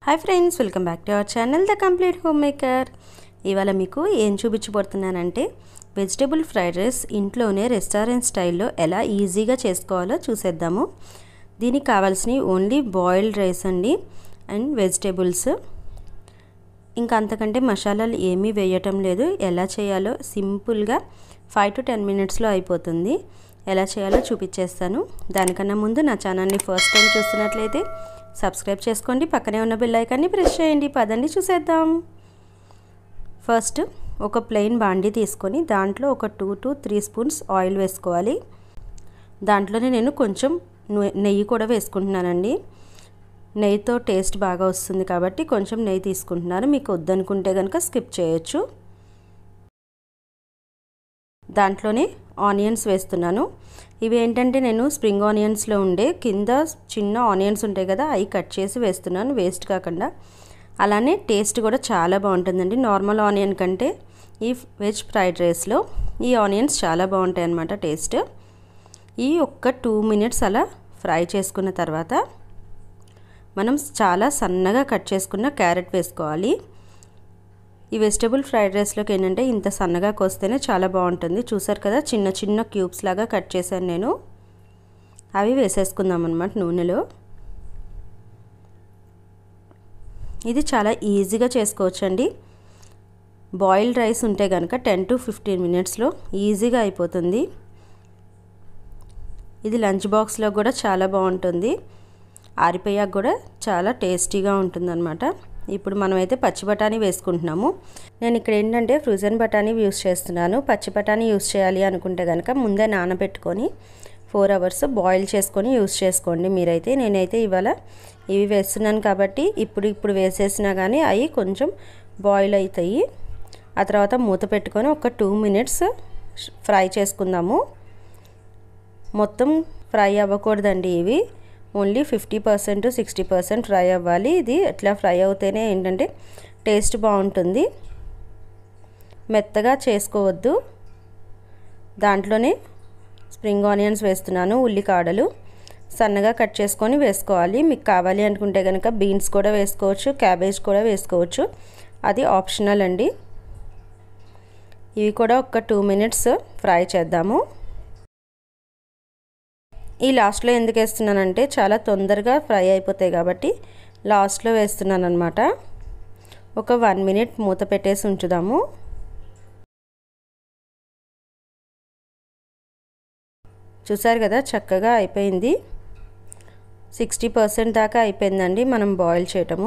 hi friends welcome back to our channel the complete home maker ఇవాళ మీకు ఏం చూపించబోతున్నానంటే వెజిటేబుల్ ఫ్రైడ్ రైస్ ఇంట్లోనే రెస్టారెంట్ స్టైల్లో ఎలా ఈజీగా చేసుకోవాలో చూసేద్దాము దీనికి కావాల్సినవి ఓన్లీ బాయిల్డ్ రైస్ అండి అండ్ వెజిటేబుల్స్ ఇంకా అంతకంటే మసాలాలు ఏమీ వేయటం లేదు ఎలా చేయాలో సింపుల్గా ఫైవ్ టు టెన్ మినిట్స్లో అయిపోతుంది ఎలా చేయాలో చూపించేస్తాను దానికన్నా ముందు నా ఛానల్ని ఫస్ట్ టైం చూస్తున్నట్లయితే సబ్స్క్రైబ్ చేసుకోండి పక్కనే ఉన్న బెల్ ఐకాన్ని ప్రెస్ చేయండి పదండి చూసేద్దాం ఫస్ట్ ఒక ప్లెయిన్ బాండీ తీసుకొని దాంట్లో ఒక two to three spoons oil వేసుకోవాలి దాంట్లోనే నేను కొంచెం నెయ్యి కూడా వేసుకుంటున్నానండి నెయ్యితో టేస్ట్ బాగా వస్తుంది కాబట్టి కొంచెం నెయ్యి తీసుకుంటున్నారు మీకు వద్దనుకుంటే కనుక స్కిప్ చేయొచ్చు దాంట్లోనే ఆనియన్స్ వేస్తున్నాను ఇవి ఏంటంటే నేను స్ప్రింగ్ ఆనియన్స్లో ఉండే కింద చిన్న ఆనియన్స్ ఉంటాయి కదా అవి కట్ చేసి వేస్తున్నాను వేస్ట్ కాకుండా అలానే టేస్ట్ కూడా చాలా బాగుంటుందండి నార్మల్ ఆనియన్ కంటే ఈ వెజ్ ఫ్రైడ్ రైస్లో ఈ ఆనియన్స్ చాలా బాగుంటాయి అన్నమాట టేస్ట్ ఈ ఒక్క టూ మినిట్స్ అలా ఫ్రై చేసుకున్న తర్వాత మనం చాలా సన్నగా కట్ చేసుకున్న క్యారెట్ వేసుకోవాలి ఈ వెజిటేబుల్ ఫ్రైడ్ రైస్లోకి ఏంటంటే ఇంత సన్నగా కోస్తేనే చాలా బాగుంటుంది చూసారు కదా చిన్న చిన్న క్యూబ్స్ లాగా కట్ చేశాను నేను అవి వేసేసుకుందాం అనమాట నూనెలో ఇది చాలా ఈజీగా చేసుకోవచ్చండి బాయిల్డ్ రైస్ ఉంటే కనుక టెన్ టు ఫిఫ్టీన్ మినిట్స్లో ఈజీగా అయిపోతుంది ఇది లంచ్ బాక్స్లో కూడా చాలా బాగుంటుంది ఆరిపోయాక కూడా చాలా టేస్టీగా ఉంటుందన్నమాట ఇప్పుడు మనమైతే పచ్చి బఠానీ వేసుకుంటున్నాము నేను ఇక్కడ ఏంటంటే ఫ్రోజన్ బఠానీ యూస్ చేస్తున్నాను పచ్చి బఠానీ యూస్ చేయాలి అనుకుంటే కనుక ముందే నానబెట్టుకొని ఫోర్ అవర్స్ బాయిల్ చేసుకొని యూస్ చేసుకోండి మీరైతే నేనైతే ఇవాళ ఇవి వేస్తున్నాను కాబట్టి ఇప్పుడు ఇప్పుడు వేసేసినా కానీ అవి కొంచెం బాయిల్ అవుతాయి ఆ తర్వాత మూత పెట్టుకొని ఒక టూ మినిట్స్ ఫ్రై చేసుకుందాము మొత్తం ఫ్రై అవ్వకూడదండి ఇవి only fifty percent sixty percent fry అవ్వాలి ఇది ఎట్లా ఫ్రై అవుతేనే ఏంటంటే టేస్ట్ బాగుంటుంది మెత్తగా చేసుకోవద్దు దాంట్లోనే స్ప్రింగ్ ఆనియన్స్ వేస్తున్నాను ఉల్లికాడలు సన్నగా కట్ చేసుకొని వేసుకోవాలి మీకు కావాలి అనుకుంటే కనుక బీన్స్ కూడా వేసుకోవచ్చు క్యాబేజ్ కూడా వేసుకోవచ్చు అది ఆప్షనల్ అండి ఇవి కూడా ఒక టూ మినిట్స్ ఫ్రై చేద్దాము ఈ లాస్ట్లో ఎందుకు వేస్తున్నానంటే చాలా తొందరగా ఫ్రై అయిపోతాయి కాబట్టి లాస్ట్లో వేస్తున్నాను అనమాట ఒక వన్ మినిట్ మూత పెట్టేసి ఉంచుదాము చూసారు కదా చక్కగా అయిపోయింది సిక్స్టీ పర్సెంట్ దాకా అయిపోయిందండి మనం బాయిల్ చేయటము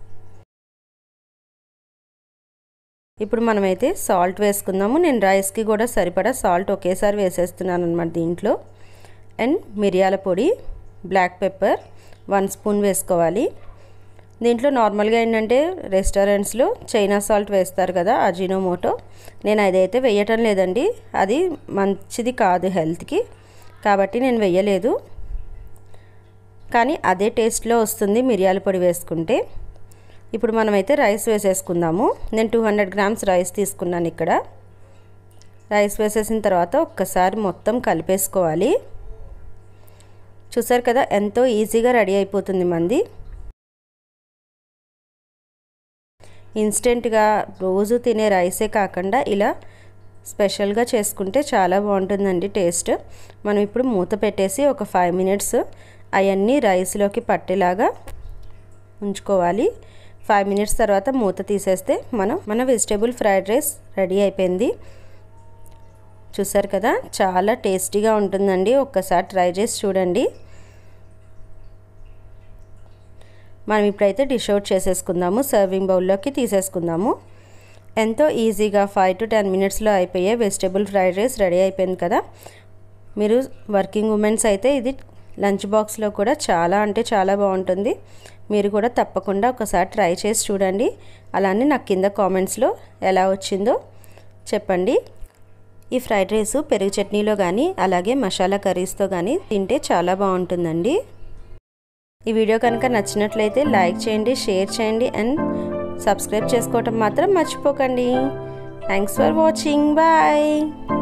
ఇప్పుడు మనమైతే సాల్ట్ వేసుకుందాము నేను రైస్కి కూడా సరిపడా సాల్ట్ ఒకేసారి వేసేస్తున్నాను అనమాట దీంట్లో అండ్ మిరియాల పొడి బ్లాక్ పెప్పర్ వన్ స్పూన్ వేసుకోవాలి దీంట్లో నార్మల్గా ఏంటంటే రెస్టారెంట్స్లో చైనా సాల్ట్ వేస్తారు కదా అజినోమోటో నేను అదైతే వేయటం లేదండి అది మంచిది కాదు హెల్త్కి కాబట్టి నేను వేయలేదు కానీ అదే టేస్ట్లో వస్తుంది మిరియాల పొడి వేసుకుంటే ఇప్పుడు మనమైతే రైస్ వేసేసుకుందాము నేను టూ హండ్రెడ్ గ్రామ్స్ రైస్ తీసుకున్నాను ఇక్కడ రైస్ వేసేసిన తర్వాత ఒక్కసారి మొత్తం కలిపేసుకోవాలి చూసారు కదా ఎంతో ఈజీగా రెడీ అయిపోతుంది మంది ఇన్స్టెంట్గా రోజు తినే రైసే కాకుండా ఇలా స్పెషల్గా చేసుకుంటే చాలా బాగుంటుందండి టేస్ట్ మనం ఇప్పుడు మూత పెట్టేసి ఒక ఫైవ్ మినిట్స్ అవన్నీ రైస్లోకి పట్టేలాగా ఉంచుకోవాలి ఫైవ్ మినిట్స్ తర్వాత మూత తీసేస్తే మనం మన వెజిటేబుల్ ఫ్రైడ్ రైస్ రెడీ అయిపోయింది చూసారు కదా చాలా టేస్టీగా ఉంటుందండి ఒక్కసారి ట్రై చేసి చూడండి మనం ఇప్పుడైతే డిష్ అవుట్ చేసేసుకుందాము సర్వింగ్ బౌల్లోకి తీసేసుకుందాము ఎంతో ఈజీగా ఫైవ్ టు టెన్ మినిట్స్లో అయిపోయే వెజిటేబుల్ ఫ్రైడ్ రైస్ రెడీ అయిపోయింది కదా మీరు వర్కింగ్ ఉమెన్స్ అయితే ఇది లంచ్ బాక్స్లో కూడా చాలా అంటే చాలా బాగుంటుంది మీరు కూడా తప్పకుండా ఒకసారి ట్రై చేసి చూడండి అలానే నాకు కింద కామెంట్స్లో ఎలా వచ్చిందో చెప్పండి ఈ ఫ్రైడ్ రైస్ పెరుగు చట్నీలో కానీ అలాగే మసాలా కర్రీస్తో కానీ తింటే చాలా బాగుంటుందండి ఈ వీడియో కనుక నచ్చినట్లయితే లైక్ చేయండి షేర్ చేయండి అండ్ సబ్స్క్రైబ్ చేసుకోవటం మాత్రం మర్చిపోకండి థ్యాంక్స్ ఫర్ వాచింగ్ బాయ్